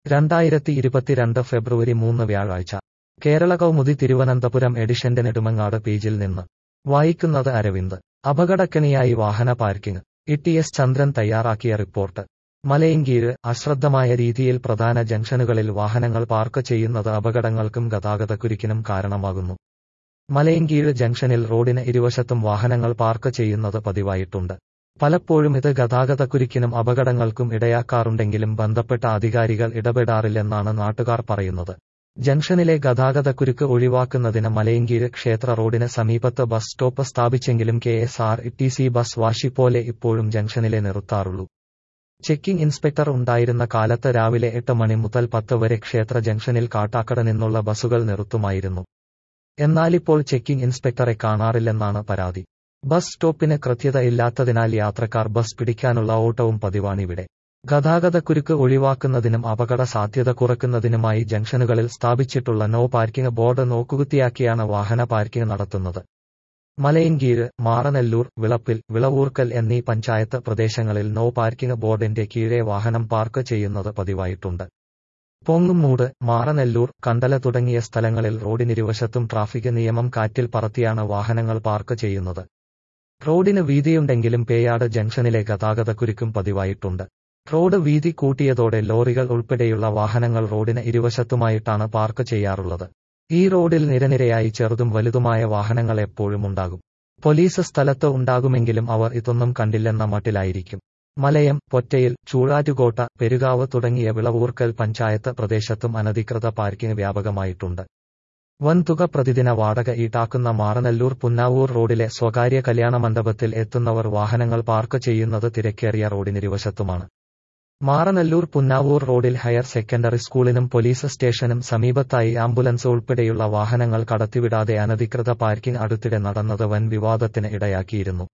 രണ്ടായിരത്തി ഇരുപത്തിരണ്ട് ഫെബ്രുവരി മൂന്ന് വ്യാഴാഴ്ച കേരള കൗമുദി തിരുവനന്തപുരം എഡിഷന്റെ നെടുമങ്ങാട് പേജിൽ നിന്ന് വായിക്കുന്നത് അരവിന്ദ് അപകടക്കണിയായി വാഹന പാർക്കിംഗ് ഇ എസ് ചന്ദ്രൻ തയ്യാറാക്കിയ റിപ്പോർട്ട് മലയങ്കീഴ് അശ്രദ്ധമായ രീതിയിൽ പ്രധാന ജംഗ്ഷനുകളിൽ വാഹനങ്ങൾ പാർക്ക് ചെയ്യുന്നത് അപകടങ്ങൾക്കും ഗതാഗതക്കുരുക്കിനും കാരണമാകുന്നു മലയങ്കീഴ് ജംഗ്ഷനിൽ റോഡിന് ഇരുവശത്തും വാഹനങ്ങൾ പാർക്ക് ചെയ്യുന്നത് പതിവായിട്ടുണ്ട് പലപ്പോഴും ഇത് ഗതാഗതക്കുരുക്കിനും അപകടങ്ങൾക്കും ഇടയാക്കാറുണ്ടെങ്കിലും ബന്ധപ്പെട്ട അധികാരികൾ ഇടപെടാറില്ലെന്നാണ് നാട്ടുകാർ പറയുന്നത് ജംഗ്ഷനിലെ ഗതാഗതക്കുരുക്ക് ഒഴിവാക്കുന്നതിന് മലയങ്കീഴ് ക്ഷേത്ര റോഡിന് സമീപത്ത് ബസ് സ്റ്റോപ്പ് സ്ഥാപിച്ചെങ്കിലും K S R T C bus വാശി പോലെ ഇപ്പോഴും ജംഗ്ഷനിലെ നിർത്താറുള്ളൂ ചെക്കിംഗ് ഇൻസ്പെക്ടർ ഉണ്ടായിരുന്ന കാലത്ത് രാവിലെ എട്ട് മണി മുതൽ പത്ത് വരെ ക്ഷേത്ര ജംഗ്ഷനിൽ കാട്ടാക്കട നിന്നുള്ള ബസുകൾ നിർത്തുമായിരുന്നു എന്നാലിപ്പോൾ ചെക്കിംഗ് ഇൻസ്പെക്ടറെ കാണാറില്ലെന്നാണ് പരാതി ബസ് സ്റ്റോപ്പിന് കൃത്യത ഇല്ലാത്തതിനാൽ യാത്രക്കാർ ബസ് പിടിക്കാനുള്ള ഓട്ടവും പതിവാണിവിടെ ഗതാഗതക്കുരുക്ക് ഒഴിവാക്കുന്നതിനും അപകട സാധ്യത കുറയ്ക്കുന്നതിനുമായി ജംഗ്ഷനുകളിൽ സ്ഥാപിച്ചിട്ടുള്ള നോ പാർക്കിംഗ് ബോർഡ് നോക്കുകുത്തിയാക്കിയാണ് വാഹന പാർക്കിംഗ് നടത്തുന്നത് മലയൻകീഴ് മാറനെല്ലൂർ വിളപ്പിൽ വിളവൂർക്കൽ എന്നീ പഞ്ചായത്ത് പ്രദേശങ്ങളിൽ നോ പാർക്കിംഗ് ബോർഡിന്റെ കീഴെ വാഹനം പാർക്ക് ചെയ്യുന്നത് പതിവായിട്ടുണ്ട് പൊങ്ങുമൂട് മാറനെല്ലൂർ കണ്ടല തുടങ്ങിയ സ്ഥലങ്ങളിൽ റോഡിനിരുവശത്തും ട്രാഫിക് നിയമം കാറ്റിൽ പറത്തിയാണ് വാഹനങ്ങൾ പാർക്ക് ചെയ്യുന്നത് റോഡിന് വീതിയുണ്ടെങ്കിലും പേയാട് ജംഗ്ഷനിലെ ഗതാഗതക്കുരുക്കും പതിവായിട്ടുണ്ട് റോഡ് വീതി കൂട്ടിയതോടെ ലോറികൾ ഉൾപ്പെടെയുള്ള വാഹനങ്ങൾ റോഡിന് ഇരുവശത്തുമായിട്ടാണ് പാർക്ക് ചെയ്യാറുള്ളത് ഈ റോഡിൽ നിരനിരയായി ചെറുതും വലുതുമായ വാഹനങ്ങൾ എപ്പോഴും ഉണ്ടാകും പോലീസ് സ്ഥലത്ത് ഉണ്ടാകുമെങ്കിലും അവർ ഇതൊന്നും കണ്ടില്ലെന്ന മട്ടിലായിരിക്കും മലയം പൊറ്റയിൽ ചൂഴാറ്റുകോട്ട പെരുകാവ് തുടങ്ങിയ വിളവൂർക്കൽ പഞ്ചായത്ത് പ്രദേശത്തും അനധികൃത പാർക്കിംഗ് വ്യാപകമായിട്ടുണ്ട് വൻതുക പ്രതിദിന വാടക ഈടാക്കുന്ന മാറനല്ലൂർ പുന്നാവൂർ റോഡിലെ സ്വകാര്യ കല്യാണ മണ്ഡപത്തിൽ എത്തുന്നവർ വാഹനങ്ങൾ പാർക്ക് ചെയ്യുന്നത് തിരക്കേറിയ റോഡിനിരുവശത്തുമാണ് മാറനല്ലൂർ പുന്നാവൂർ റോഡിൽ ഹയർ സെക്കൻഡറി സ്കൂളിനും പോലീസ് സ്റ്റേഷനും സമീപത്തായി ആംബുലൻസ് ഉൾപ്പെടെയുള്ള വാഹനങ്ങൾ കടത്തിവിടാതെ അനധികൃത പാർക്കിംഗ് അടുത്തിടെ നടന്നത് വൻ വിവാദത്തിന് ഇടയാക്കിയിരുന്നു